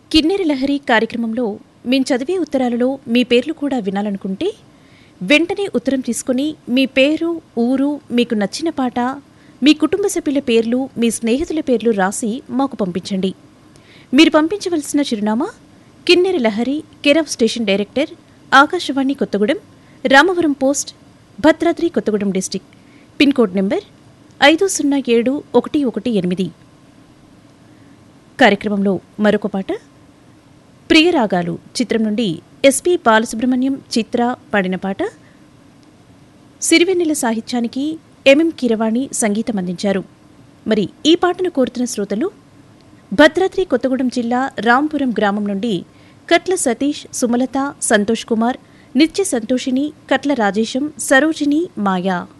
కిన్నెర లహరి కార్యక్రమంలో మేము చదివే ఉత్తరాలలో మీ పేర్లు కూడా వినాలనుకుంటే వెంటనే ఉత్తరం తీసుకుని మీ పేరు ఊరు మీకు నచ్చిన పాట మీ కుటుంబ సభ్యుల పేర్లు మీ స్నేహితుల పేర్లు రాసి మాకు పంపించండి మీరు పంపించవలసిన చిరునామా Kinnera Lahari care of station director Akashvani Kothagudem Ramavaram post Bhadradri Kothagudem district pin code number ఐదు సున్నా ఏడు ఒకటి ఒకటి ఎనిమిది కార్యక్రమంలో మరొక పాట ప్రియరాగాలు చిత్రం నుండి ఎస్పి బాలసుబ్రహ్మణ్యం చిత్ర పాడిన పాట సిరివెన్నెల సాహిత్యానికి ఎంఎం కీరవాణి సంగీతం అందించారు మరి ఈ పాటను కోరుతున్న శ్రోతలు భద్రాద్రి కొత్తగూడెం జిల్లా రాంపురం గ్రామం నుండి కట్ల సతీష్ సుమలత సంతోష్ కుమార్ నిత్య సంతోషిని కట్ల రాజేశం సరోజిని మాయా